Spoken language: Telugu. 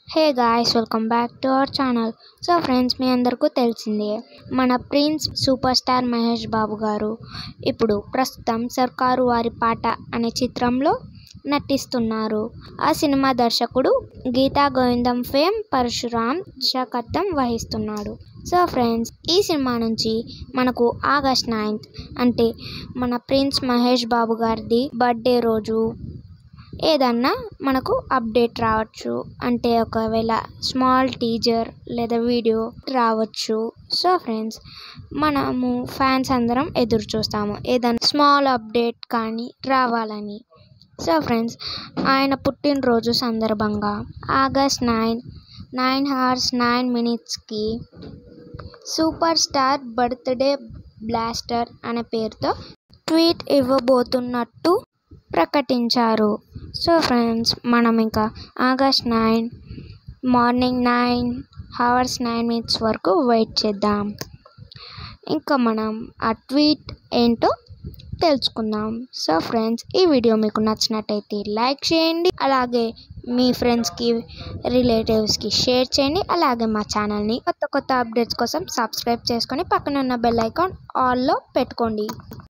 hey guys welcome back to our channel so friends మీ అందరికీ తెలిసిందే మన prince super star Mahesh Babu garu ఇప్పుడు ప్రస్తుతం సర్కారు వారి పాట అనే చిత్రంలో నటిస్తున్నారు ఆ సినిమా దర్శకుడు గీతా గోవిందం ఫేమ్ పరశురామ్ దర్శకత్వం వహిస్తున్నాడు సో ఫ్రెండ్స్ ఈ సినిమా నుంచి మనకు ఆగస్ట్ నైన్త్ అంటే మన ప్రిన్స్ మహేష్ బాబు గారిది బర్త్డే రోజు ఏదన్నా మనకు అప్డేట్ రావచ్చు అంటే ఒకవేళ స్మాల్ టీజర్ లేదా వీడియో రావచ్చు సో ఫ్రెండ్స్ మనము ఫ్యాన్స్ అందరం ఎదురు చూస్తాము ఏదైనా స్మాల్ అప్డేట్ కానీ రావాలని సో ఫ్రెండ్స్ ఆయన పుట్టినరోజు సందర్భంగా August nine nine hours nine మినిట్స్కి సూపర్ స్టార్ బర్త్డే బ్లాస్టర్ అనే పేరుతో ట్వీట్ ఇవ్వబోతున్నట్టు ప్రకటించారు సో ఫ్రెండ్స్ మనం ఇంకా August nine morning nine hours nine minutes వరకు వెయిట్ చేద్దాం ఇంకా మనం ఆ ట్వీట్ ఏంటో తెలుసుకుందాం సో ఫ్రెండ్స్ ఈ వీడియో మీకు నచ్చినట్టయితే లైక్ చేయండి అలాగే మీ ఫ్రెండ్స్కి రిలేటివ్స్కి షేర్ చేయండి అలాగే మా ఛానల్ని కొత్త కొత్త అప్డేట్స్ కోసం సబ్స్క్రైబ్ చేసుకొని పక్కన ఉన్న బెల్ ఐకాన్ ఆల్లో పెట్టుకోండి